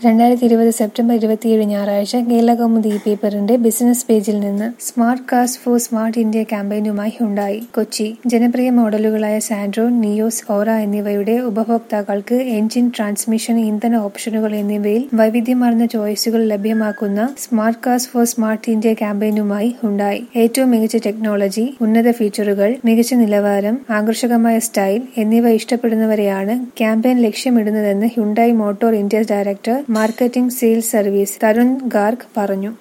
രണ്ടായിരത്തി ഇരുപത് സെപ്റ്റംബർ ഇരുപത്തിയേഴ് ഞായറാഴ്ച കേരളകൗമുദി പേപ്പറിന്റെ ബിസിനസ് പേജിൽ നിന്ന് smart cars for smart India ക്യാമ്പയിനുമായി ഹുണ്ടായി കൊച്ചി ജനപ്രിയ മോഡലുകളായ സാൻഡ്രോ നിയോസ് ഓറ എന്നിവയുടെ ഉപഭോക്താക്കൾക്ക് എഞ്ചിൻ ട്രാൻസ്മിഷൻ ഇന്ധന ഓപ്ഷനുകൾ എന്നിവയിൽ വൈവിധ്യമാർന്ന ചോയ്സുകൾ ലഭ്യമാക്കുന്ന smart cars for smart India ക്യാമ്പയിനുമായി ഹുണ്ടായി ഏറ്റവും മികച്ച ടെക്നോളജി ഉന്നത ഫീച്ചറുകൾ മികച്ച നിലവാരം ആകർഷകമായ സ്റ്റൈൽ എന്നിവ ഇഷ്ടപ്പെടുന്നവരെയാണ് ക്യാമ്പയിൻ ലക്ഷ്യമിടുന്നതെന്ന് Hyundai motor India director marketing sales service Tarun Garg പറഞ്ഞു